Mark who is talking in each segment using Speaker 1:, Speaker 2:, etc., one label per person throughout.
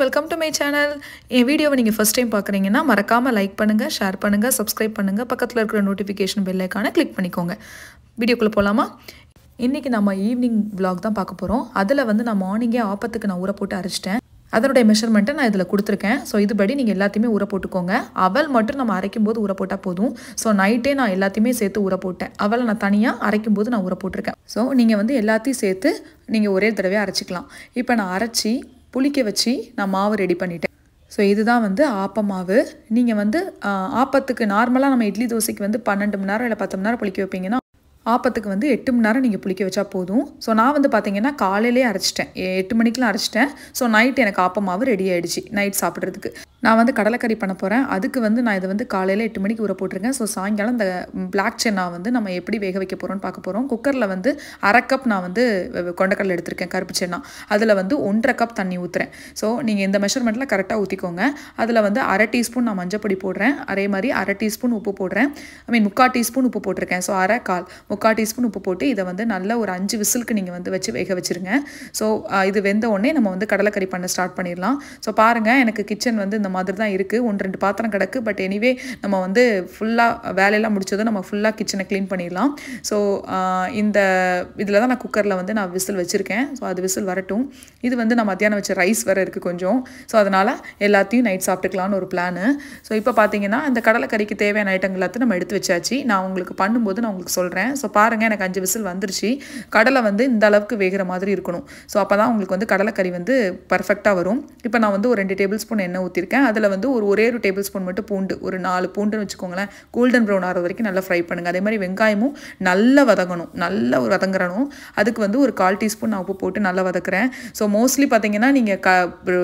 Speaker 1: Welcome to my channel என் வீடியோவை நீங்கள் ஃபஸ்ட் டைம் பார்க்குறீங்கன்னா மறக்காமல் லைக் பண்ணுங்கள் ஷேர் பண்ணுங்கள் சப்ஸ்கிரைப் பண்ணுங்கள் பக்கத்தில் இருக்கிற நோட்டிஃபிகேஷன் பெல் ஐக்கானை கிளிக் பண்ணிக்கோங்க வீடியோக்குள்ளே போகலாமா இன்றைக்கி நம்ம ஈவினிங் vlog தான் பார்க்க போகிறோம் அதில் வந்து நான் மார்னிங்கே ஆப்பத்துக்கு நான் ஊற போட்டு அரைச்சிட்டேன் அதனுடைய மெஷர்மெண்ட்டை நான் இதில் கொடுத்துருக்கேன் ஸோ இதுபடி நீங்கள் எல்லாத்தையுமே ஊற போட்டுக்கோங்க அவல் மட்டும் நம்ம அரைக்கும் போது ஊற போட்டால் போதும் ஸோ நைட்டே நான் எல்லாத்தையுமே சேர்த்து ஊற போட்டேன் அவலை நான் தனியாக அரைக்கும் போது நான் ஊற போட்டிருக்கேன் ஸோ நீங்கள் வந்து எல்லாத்தையும் சேர்த்து நீங்கள் ஒரே தடவை அரைச்சிக்கலாம் இப்போ நான் அரைச்சி புளிக்க வச்சு நான் மாவு ரெடி பண்ணிட்டேன் ஸோ இதுதான் வந்து ஆப்ப மாவு நீங்கள் வந்து ஆஹ், ஆப்பத்துக்கு நார்மலாக நம்ம இட்லி தோசைக்கு வந்து பன்னெண்டு மணி நேரம் இல்லை பத்து மணி நேரம் புளிக்க வைப்பீங்கன்னா ஆப்பத்துக்கு வந்து எட்டு மணி நேரம் நீங்கள் புளிக்க வச்சா போதும் ஸோ நான் வந்து பார்த்தீங்கன்னா காலையிலே அரைச்சிட்டேன் எ- எட்டு மணிக்கெலாம் அரைச்சிட்டேன் ஸோ நைட் எனக்கு ஆப்ப மாவு ரெடி ஆயிடுச்சு நைட் சாப்பிட்றதுக்கு நான் வந்து கடலைக்கறி பண்ண போகிறேன் அதுக்கு வந்து நான் இதை வந்து காலையில் எட்டு மணிக்கு ஊற போட்டிருக்கேன் ஸோ சாயங்காலம் இந்த பிளாக் சென்னா வந்து நம்ம எப்படி வேக வைக்க போகிறோம்னு பார்க்க போகிறோம் குக்கரில் வந்து அரை கப் நான் வந்து வெ- கொண்டக்கடலை எடுத்திருக்கேன் கருப்பு சென்னா அதில் வந்து ஒன்றரை கப் தண்ணி ஊற்றுறேன் ஸோ நீங்கள் இந்த மெஷர்மெண்ட்டில் கரெக்டாக ஊற்றிக்கோங்க அதில் வந்து அரை டீஸ்பூன் நான் மஞ்சப்பொடி போடுறேன் அதே மாதிரி அரை டீஸ்பூன் உப்பு போடுறேன் ஐ மீன் முக்கால் டீஸ்பூன் உப்பு போட்டிருக்கேன் ஸோ அரை கால் முக்கால் டீஸ்பூன் உப்பு போட்டு இதை வந்து நல்ல ஒரு அஞ்சு விசிலுக்கு நீங்கள் வந்து வச்சு வேக வச்சிருங்க ஸோ இது வெந்த உடனே நம்ம வந்து கடலைக்கறி பண்ண ஸ்டார்ட் பண்ணிடலாம் ஸோ பாருங்கள் எனக்கு கிச்சன் வந்து இந்த மாதிரி தான் இருக்குது ஒன்று ரெண்டு பாத்திரம் கிடக்கு பட் எனிவே நம்ம வந்து ஃபுல்லாக வேலையெல்லாம் முடிச்சதும் நம்ம ஃபுல்லாக கிச்சனை க்ளீன் பண்ணிடலாம் ஸோ இந்த இதில் தான் நான் குக்கரில் வந்து நான் விசில் வச்சுருக்கேன் ஸோ அது விசில் வரட்டும் இது வந்து நான் மத்தியானம் வச்ச ரைஸ் வேறு இருக்குது கொஞ்சம் ஸோ அதனால் எல்லாத்தையும் நைட் சாப்பிட்டுக்கலான்னு ஒரு பிளானு ஸோ இப்போ பார்த்தீங்கன்னா இந்த கடலைக்கறிக்கு தேவையான ஐட்டங்கள் எல்லாத்தையும் நம்ம எடுத்து வச்சாச்சு நான் உங்களுக்கு பண்ணும்போது நான் உங்களுக்கு சொல்கிறேன் ஸோ பாருங்கள் எனக்கு அஞ்சு விசில் வந்துருச்சு கடலை வந்து இந்த அளவுக்கு வேகிற மாதிரி இருக்கணும் ஸோ அப்போ தான் உங்களுக்கு வந்து கடலைக்கறி வந்து பர்ஃபெக்டாக வரும் இப்போ நான் வந்து ஒரு ரெண்டு டேபிள் ஸ்பூன் எண்ணெய் ஊற்றிருக்கேன் அதில் வந்து ஒரு ஒரே ஒரு டேபிள் ஸ்பூன் மட்டும் பூண்டு ஒரு நாலு பூண்டுன்னு வச்சுக்கோங்களேன் கோல்டன் ப்ரௌன் ஆகிற வரைக்கும் நல்லா ஃப்ரை பண்ணுங்கள் அதே மாதிரி வெங்காயமும் நல்லா வதங்கணும் நல்லா ஒரு வதங்குறணும் அதுக்கு வந்து ஒரு கால் டீஸ்பூன் நான் உப்பு போட்டு நல்லா வதக்குறேன் ஸோ மோஸ்ட்லி பார்த்தீங்கன்னா நீங்கள் க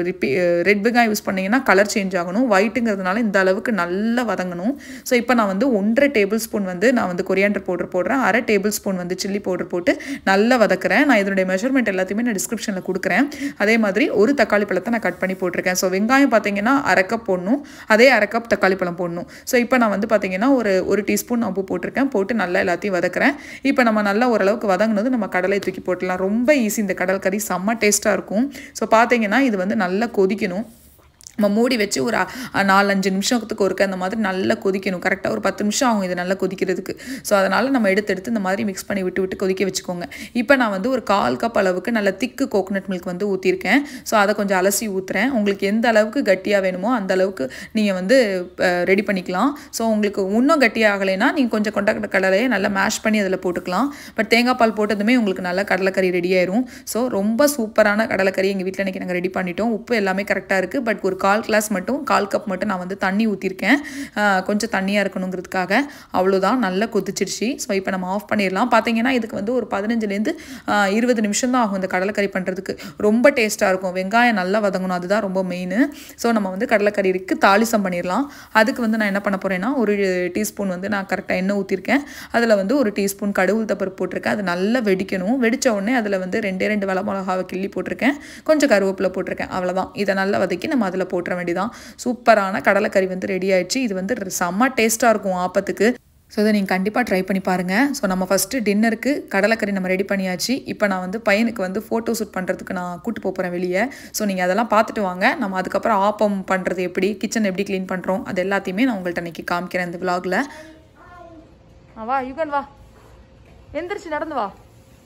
Speaker 1: ரெட் வெங்காயம் யூஸ் பண்ணீங்கன்னா கலர் சேஞ்ச் ஆகணும் ஒயிட்டுங்கிறதுனால இந்த அளவுக்கு நல்லா வதங்கணும் ஸோ இப்போ நான் வந்து ஒன்றரை டேபிள் ஸ்பூன் வந்து நான் வந்து கொரியாண்டர் பவுடர் போடுறேன் அரை டேபிள் ஸ்பூன் வந்து சில்லி பவுடர் போட்டு நல்லா வதக்குறேன் நான் இதனுடைய மெஷர்மெண்ட் எல்லாத்தையுமே நான் டிஸ்கிரிப்ஷனில் கொடுக்குறேன் அதே மாதிரி ஒரு தக்காளி பழத்தை நான் கட் பண்ணி போட்டிருக்கேன் ஸோ வெங்காயம் பார்த்தீங்கன்னா அரை கப் போடணும் அதே அரை கப் தக்காளி பழம் போடணும் ஸோ இப்போ நான் வந்து பார்த்தீங்கன்னா ஒரு ஒரு டீஸ்பூன் நான் உப்பு போட்டிருக்கேன் போட்டு நல்லா எல்லாத்தையும் வதக்குறேன் இப்போ நம்ம நல்லா ஓரளவுக்கு வதங்கினது நம்ம கடலை தூக்கி போட்டுடலாம் ரொம்ப ஈஸி இந்த கடல் கறி செம்ம டேஸ்ட்டாக இருக்கும் ஸோ பார்த்தீங்கன்னா இது வந்து நல்லா கொதிக்கணும் நம்ம மூடி வச்சு ஒரு அ- நாலஞ்சு நிமிஷத்துக்கு ஒருக்க அந்த மாதிரி நல்லா கொதிக்கணும் கரெக்டாக ஒரு பத்து நிமிஷம் ஆகும் இது நல்லா கொதிக்கிறதுக்கு ஸோ அதனால் நம்ம எடுத்து எடுத்து இந்த மாதிரி மிக்ஸ் பண்ணி விட்டு விட்டு கொதிக்க வச்சுக்கோங்க இப்போ நான் வந்து ஒரு கால் கப் அளவுக்கு நல்ல திக்கு கோகோனட் மில்க் வந்து ஊற்றிருக்கேன் ஸோ அதை கொஞ்சம் அலசி ஊற்றுறேன் உங்களுக்கு எந்த அளவுக்கு கட்டியாக வேணுமோ அந்த அளவுக்கு நீங்கள் வந்து ரெடி பண்ணிக்கலாம் ஸோ உங்களுக்கு இன்னும் கட்டியாக ஆகலைன்னா நீங்கள் கொஞ்சம் கொண்ட கடலையை நல்லா மேஷ் பண்ணி அதில் போட்டுக்கலாம் பட் தேங்காய் பால் போட்டதுமே உங்களுக்கு நல்லா கடலைக்கறி ரெடி ஆயிரும் ஸோ ரொம்ப சூப்பரான கடலைக்கறி எங்கள் வீட்டில் இன்றைக்கி நாங்கள் ரெடி பண்ணிட்டோம் உப்பு எல்லாமே கரெக்டாக இருக்குது பட் ஒரு கால் கிளாஸ் மட்டும் கால் கப் மட்டும் நான் வந்து தண்ணி ஊற்றிருக்கேன் ஆஹ் கொஞ்சம் தண்ணியாக இருக்கணுங்கிறதுக்காக அவ்வளோதான் நல்லா கொதிச்சிருச்சு ஸோ இப்போ நம்ம ஆஃப் பண்ணிடலாம் பார்த்தீங்கன்னா இதுக்கு வந்து ஒரு பதினஞ்சுலேருந்து இருபது நிமிஷம் தான் ஆகும் இந்த கடலைக்கறி பண்ணுறதுக்கு ரொம்ப டேஸ்ட்டாக இருக்கும் வெங்காயம் நல்லா வதங்கணும் அதுதான் ரொம்ப மெயின் ஸோ நம்ம வந்து கடலைக்கறிக்கு தாளிசம் பண்ணிடலாம் அதுக்கு வந்து நான் என்ன பண்ண போகிறேன்னா ஒரு டீஸ்பூன் வந்து நான் கரெக்டாக எண்ணெய் ஊற்றிருக்கேன் அதில் வந்து ஒரு டீஸ்பூன் கடுகு உளுத்தப்பருப்பு போட்டிருக்கேன் அது நல்லா வெடிக்கணும் வெடிச்ச உடனே அதில் வந்து ரெண்டே ரெண்டு வள மிளகாவை கிள்ளி போட்டிருக்கேன் கொஞ்சம் கருவேப்பிலை போட்டிருக்கேன் அவ்வளோதான் இதை நல்லா வதக்கி நம்ம அதில் போட்டுற வேண்டியதான் சூப்பரான கடலைக்கறி வந்து ரெடி ஆயிடுச்சு இது வந்து செம்ம டேஸ்ட்டாக இருக்கும் ஆப்பத்துக்கு ஸோ இதை நீங்கள் கண்டிப்பாக ட்ரை பண்ணி பாருங்கள் ஸோ நம்ம ஃபஸ்ட்டு டின்னருக்கு கடலைக்கறி நம்ம ரெடி பண்ணியாச்சு இப்போ நான் வந்து பையனுக்கு வந்து ஃபோட்டோ ஷூட் பண்ணுறதுக்கு நான் கூட்டு போக போகிறேன் வெளியே ஸோ நீங்கள் அதெல்லாம் பார்த்துட்டு வாங்க நம்ம அதுக்கப்புறம் ஆப்பம் பண்ணுறது எப்படி கிச்சன் எப்படி க்ளீன் பண்ணுறோம் அது எல்லாத்தையுமே நான் உங்கள்கிட்ட இன்னைக்கு காமிக்கிறேன் இந்த விலாகில் வா யுகன் வா எந்திரிச்சு நடந்து வா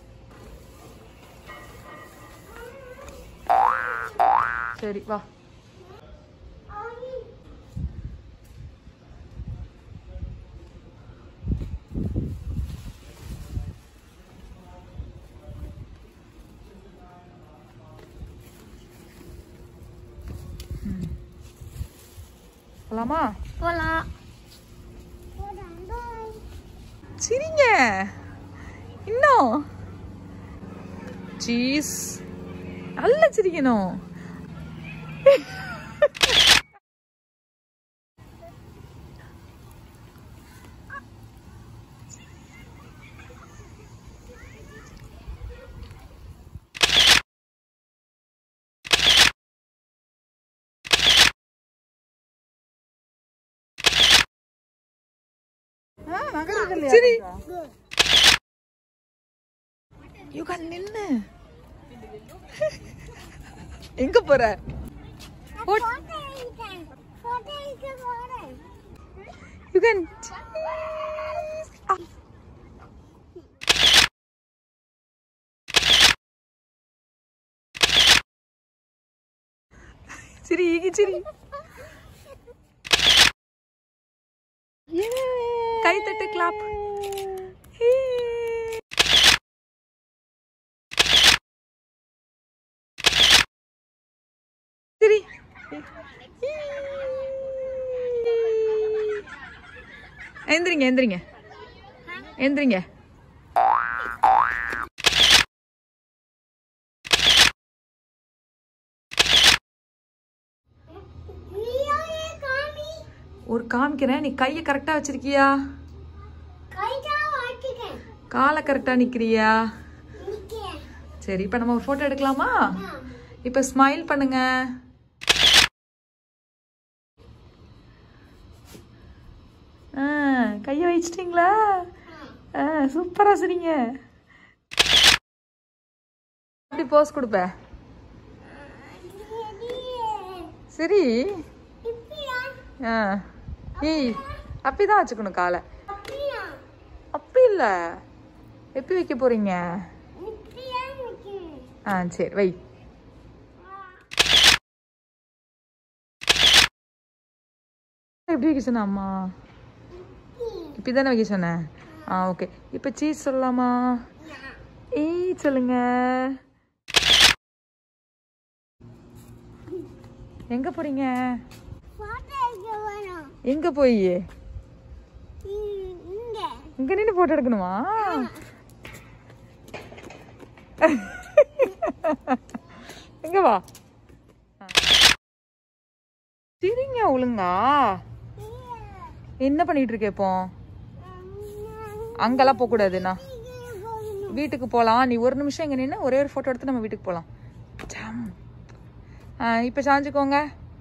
Speaker 1: சரி வா போலாமா
Speaker 2: போலாம்
Speaker 1: சிரிங்க இன்னும் சீஸ் நல்லா சிரிக்கணும் சரி யுகன் நில்லு எங்க போற What?
Speaker 2: Photo எடுக்கிறேன். Photo எடுக்க போறேன்.
Speaker 1: You can. சிரி ஈகி சிரி கை தட்டு கிளாப் சிரி எந்திரிங்க எந்திரிங்க எந்திரிங்க
Speaker 2: நீயாவே காமி.
Speaker 1: ஒரு காமிக்கிறேன் நீ கையை கரெக்டா வச்சிருக்கியா
Speaker 2: கைதான் வாட்டிக்கேன்.
Speaker 1: காலை கரெக்டா நிக்கிறியா
Speaker 2: நிக்கிறேன்.
Speaker 1: சரி இப்ப நம்ம ஒரு போட்டோ எடுக்கலாமா
Speaker 2: ஆ.
Speaker 1: இப்ப ஸ்மைல் பண்ணுங்க ஆ, கையை வச்சிட்டீங்களா ஆ, சூப்பரா சரிங்க எப்படி போஸ் கொடுப்ப சரி
Speaker 2: இப்படியா?
Speaker 1: ஆ ஏய் அப்படிதான் வச்சுக்கணும் காலை
Speaker 2: அப்படியா?
Speaker 1: அப்படி இல்ல எப்படி வைக்க போறீங்க
Speaker 2: இப்படியா நிக்கிறேன்.
Speaker 1: ஆ சரி வை எப்படி வைக்க சொன்ன அம்மா இப்படி தானே வைக்க சொன்னேன் ஆ ஓகே இப்போ சீஸ் சொல்லலாமா ஏய் சொல்லுங்க எங்க போறீங்க
Speaker 2: Photo எடுக்க போறோம்.
Speaker 1: எங்க போய்
Speaker 2: இ- இங்க.
Speaker 1: இங்க நின்று போட்டோ எடுக்கணுமா எங்க வா சரிங்க ஒழுங்கா என்ன பண்ணிட்டு இருக்க இப்போ அங்கெல்லாம் போக கூடாதுண்ணா வீட்டுக்கு போகலாம் நீ ஒரு நிமிஷம் இங்க நின்று ஒரே ஒரு ஃபோட்டோ எடுத்து நம்ம வீட்டுக்கு போகலாம் ஜம் இப்போ சாஞ்சுக்கோங்க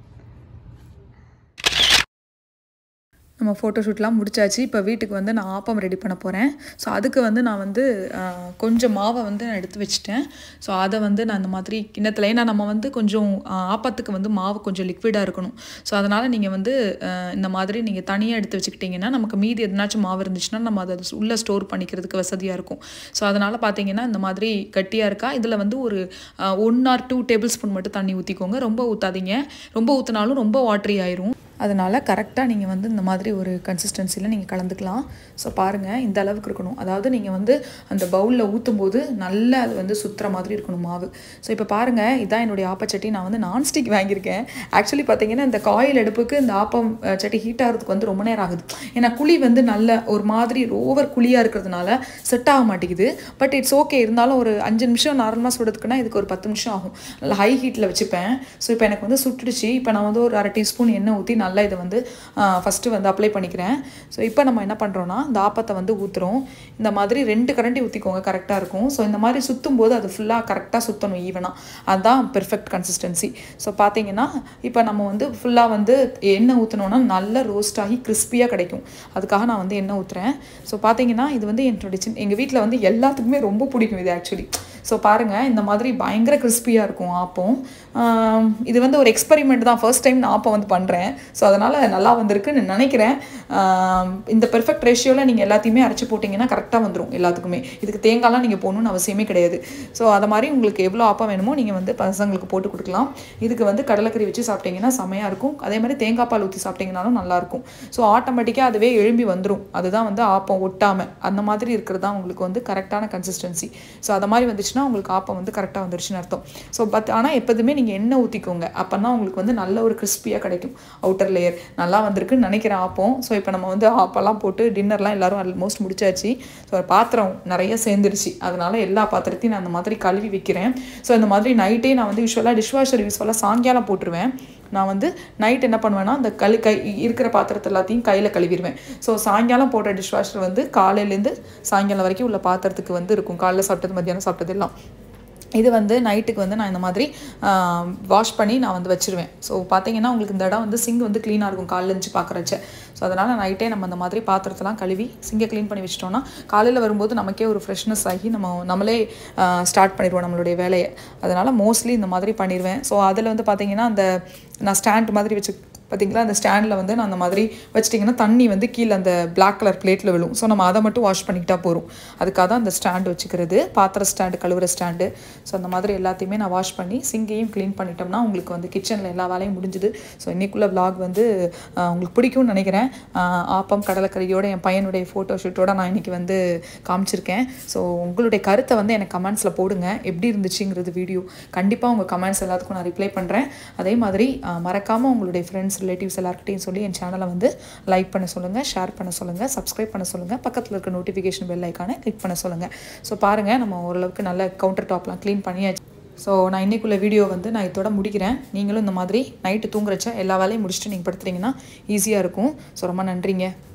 Speaker 1: நம்ம ஃபோட்டோஷூட்லாம் முடிச்சாச்சு இப்போ வீட்டுக்கு வந்து நான் ஆப்பம் ரெடி பண்ண போகிறேன் ஸோ அதுக்கு வந்து நான் வந்து ஆஹ், கொஞ்சம் மாவை வந்து நான் எடுத்து வச்சுட்டேன் ஸோ அதை வந்து நான் இந்த மாதிரி கிண்ணத்தில் ஏன்னா நம்ம வந்து கொஞ்சம் ஆஹ், ஆப்பத்துக்கு வந்து மாவு கொஞ்சம் லிக்விடாக இருக்கணும் ஸோ அதனால் நீங்கள் வந்து ஆஹ், இந்த மாதிரி நீங்கள் தனியாக எடுத்து வச்சுக்கிட்டிங்கன்னா நமக்கு மீதி எதனாச்சும் மாவு இருந்துச்சுன்னா நம்ம அதை உள்ளே ஸ்டோர் பண்ணிக்கிறதுக்கு வசதியாக இருக்கும் ஸோ அதனால் பார்த்தீங்கன்னா இந்த மாதிரி கட்டியாக இருக்கா இதில் வந்து ஒரு one or two tablespoon மட்டும் தண்ணி ஊற்றிக்கோங்க ரொம்ப ஊற்றாதீங்க ரொம்ப ஊற்றினாலும் ரொம்ப வாட்ரி ஆயிரும் அதனால் கரெக்டாக நீங்கள் வந்து இந்த மாதிரி ஒரு கன்சிஸ்டன்சியில் நீங்கள் கலந்துக்கலாம் ஸோ பாருங்கள் இந்த அளவுக்கு இருக்கணும் அதாவது நீங்கள் வந்து அந்த பவுலில் ஊற்றும் போது நல்லா அது வந்து சுற்றுற மாதிரி இருக்கணும் மாவு ஸோ இப்போ பாருங்கள் இதான் என்னுடைய ஆப்பச்சட்டி நான் வந்து நான்ஸ்டிக் வாங்கியிருக்கேன் ஆக்சுவலி பார்த்தீங்கன்னா இந்த காயில் அடுப்புக்கு இந்த ஆப்பம் அஹ், சட்டி ஹீட் ஆகிறதுக்கு வந்து ரொம்ப நேரம் ஆகுது ஏன்னா குழி வந்து நல்ல ஒரு மாதிரி ஓவர் குழியாக இருக்கிறதுனால செட் ஆக மாட்டேங்குது பட் இட்ஸ் ஓகே இருந்தாலும் ஒரு அஞ்சு நிமிஷம் நார்மலாக சுடுறதுக்குன்னா இதுக்கு ஒரு பத்து நிமிஷம் ஆகும் நல்லா ஹை ஹீட்டில் வச்சுப்பேன் ஸோ இப்போ எனக்கு வந்து சுட்டுடுச்சு இப்போ நான் வந்து ஒரு அரை டீஸ்பூன் எண்ணெய் ஊற்றி நல்லா இதை வந்து ஃபஸ்ட்டு வந்து அப்ளை பண்ணிக்கிறேன் ஸோ இப்போ நம்ம என்ன பண்ணுறோன்னா இந்த ஆப்பத்தை வந்து ஊற்றுறோம் இந்த மாதிரி ரெண்டு கரண்டி ஊற்றிக்கோங்க கரெக்டாக இருக்கும் ஸோ இந்த மாதிரி சுற்றும் போது அது ஃபுல்லாக கரெக்டாக சுற்றணும் ஈவனாக அதுதான் பெர்ஃபெக்ட் கன்சிஸ்டன்சி ஸோ பார்த்தீங்கன்னா இப்போ நம்ம வந்து ஃபுல்லாக வந்து எண்ணெய் ஊற்றினோன்னா நல்ல ரோஸ்ட் ஆகி கிறிஸ்பியாக கிடைக்கும் அதுக்காக நான் வந்து எண்ணெய் ஊற்றுறேன் ஸோ பார்த்தீங்கன்னா இது வந்து என்னோட சின்ன எங்கள் வீட்டில் வந்து எல்லாத்துக்குமே ரொம்ப பிடிக்கும் இது ஆக்சுவலி ஸோ பாருங்கள் இந்த மாதிரி பயங்கர கிறிஸ்பியாக இருக்கும் ஆப்பம் ஆம், இது வந்து ஒரு எக்ஸ்பெரிமெண்ட் தான் ஃபர்ஸ்ட் டைம் நான் ஆப்பம் வந்து பண்ணுறேன் ஸோ அதனால் நல்லா வந்திருக்குன்னு நினைக்கிறேன் ஆம், இந்த பெர்ஃபெக்ட் ரேஷியோவில் நீங்கள் எல்லாத்தையுமே அரைச்சி போட்டிங்கன்னா கரெக்டாக வந்துடும் எல்லாத்துக்குமே இதுக்கு தேங்காய்லாம் நீங்கள் போகணுன்னு அவசியமே கிடையாது ஸோ அதை மாதிரி உங்களுக்கு எவ்வளோ ஆப்பம் வேணுமோ நீங்கள் வந்து பசங்களுக்கு போட்டு கொடுக்கலாம் இதுக்கு வந்து கடலைக்கறி வச்சு சாப்பிட்டீங்கன்னா செமையாக இருக்கும் அதே மாதிரி தேங்காய் பால் ஊற்றி சாப்பிட்டீங்கனாலும் நல்லாயிருக்கும் ஸோ ஆட்டோமேட்டிக்காக அதுவே எழும்பி வந்துடும் அதுதான் வந்து ஆப்பம் ஒட்டாமல் அந்த மாதிரி இருக்கிறது தான் உங்களுக்கு வந்து கரெக்டான கன்சிஸ்டன்சி ஸோ அதை மாதிரி வந்துச்சுன்னா உங்களுக்கு ஆப்பம் வந்து கரெக்டாக வந்துருச்சுன்னு அர்த்தம் ஸோ பட் ஆனால் எப்போதுமே நீங்கள் எண்ணெய் ஊற்றிக்கோங்க அப்போ தான் உங்களுக்கு வந்து நல்ல ஒரு கிறிஸ்பியாக கிடைக்கும் அவுட்டர் லேயர் நல்லா வந்திருக்குன்னு நினைக்கிறேன் ஆப்பம் ஸோ இப்போ நம்ம வந்து ஆப்பெல்லாம் போட்டு டின்னர்லாம் எல்லாரும் ஆல்மோஸ்ட் முடிச்சாச்சு ஸோ பாத்திரம் நிறைய சேர்ந்துருச்சு அதனால எல்லா பாத்திரத்தையும் நான் அந்த மாதிரி கழுவி வைக்கிறேன் ஸோ இந்த மாதிரி நைட்டே நான் வந்து யூஸ்வலாக டிஷ்வாஷர் யூஸ்வலாக சாயங்காலம் போட்டுருவேன் நான் வந்து நைட் என்ன பண்ணுவேன்னா அந்த கழு கை இருக்கிற பாத்திரத்தை எல்லாத்தையும் கையில் கழுவிடுவேன் ஸோ சாயங்காலம் போடுற டிஷ்வாஷர் வந்து காலையிலேருந்து சாயங்காலம் வரைக்கும் உள்ள பாத்திரத்துக்கு வந்து இருக்கும் காலைல சாப்பிட்டது மத்தியானம் சாப்பிட்டது எல்லாம் இது வந்து நைட்டுக்கு வந்து நான் இந்த மாதிரி வாஷ் பண்ணி நான் வந்து வச்சிருவேன் ஸோ பார்த்தீங்கன்னா உங்களுக்கு இந்த இடம் வந்து சிங்க் வந்து க்ளீனாக இருக்கும் காலைல இருந்துச்சு பார்க்குறச்ச ஸோ அதனால் நைட்டே நம்ம இந்த மாதிரி பாத்திரத்தெல்லாம் கழுவி சிங்கை க்ளீன் பண்ணி வச்சிட்டோம்னா காலையில் வரும்போது நமக்கே ஒரு ஃப்ரெஷ்னஸ் ஆகி நம்ம நம்மளே ஸ்டார்ட் பண்ணிடுவோம் நம்மளுடைய வேலையை அதனால் மோஸ்ட்லி இந்த மாதிரி பண்ணிடுவேன் ஸோ அதில் வந்து பார்த்தீங்கன்னா அந்த நான் ஸ்டாண்ட் மாதிரி வச்சு பார்த்தீங்களா அந்த ஸ்டாண்டில் வந்து நான் அந்த மாதிரி வச்சிட்டிங்கன்னா தண்ணி வந்து கீழே அந்த பிளாக் கலர் பிளேட்டில் விழும் ஸோ நம்ம அதை மட்டும் வாஷ் பண்ணிக்கிட்டா போதும் அதுக்காக தான் அந்த ஸ்டாண்டு வச்சுக்கிறது பாத்திர ஸ்டாண்டு கழுவுற ஸ்டாண்டு ஸோ அந்த மாதிரி எல்லாத்தையுமே நான் வாஷ் பண்ணி சிங்கையும் க்ளீன் பண்ணிட்டோம்னா உங்களுக்கு வந்து கிச்சனில் எல்லா வேலையும் முடிஞ்சுது ஸோ இன்றைக்குள்ள vlog வந்து ஆஹ், உங்களுக்கு பிடிக்கும்னு நினைக்கிறேன் ஆஹ், ஆப்பம் கடலைக்கறியோட என் பையனுடைய ஃபோட்டோ ஷூட்டோட நான் இன்றைக்கி வந்து காமிச்சிருக்கேன் ஸோ உங்களுடைய கருத்தை வந்து எனக்கு கமெண்ட்ஸில் போடுங்க எப்படி இருந்துச்சுங்கிறது வீடியோ கண்டிப்பாக உங்கள் கமெண்ட்ஸ் எல்லாத்துக்கும் நான் ரிப்ளை பண்ணுறேன் அதே மாதிரி மறக்காமல் உங்களுடைய ஃப்ரெண்ட்ஸ் ரிலேட்டிவ்ஸ் எல்லாருக்கிட்டையும் சொல்லி என் சேனலை வந்து லைக் பண்ண சொல்லுங்கள் ஷேர் பண்ண சொல்லுங்கள் சப்ஸ்கிரைப் பண்ண சொல்லுங்கள் பக்கத்தில் இருக்க நோட்டிஃபிகேஷன் பெல் ஐக்கானை கிளிக் பண்ண சொல்லுங்கள் ஸோ பாருங்கள் நம்ம ஓரளவுக்கு நல்ல கவுண்டர் டாப்லாம் க்ளீன் பண்ணியாச்சு ஸோ நான் இன்னைக்குள்ள வீடியோ வந்து நான் இதோட முடிக்கிறேன் நீங்களும் இந்த மாதிரி நைட்டு தூங்குறச்ச எல்லா வேலையும் முடிச்சுட்டு நீங்கள் படுத்துறீங்கன்னா ஈஸியாக இருக்கும் ஸோ ரொம்ப நன்றிங்க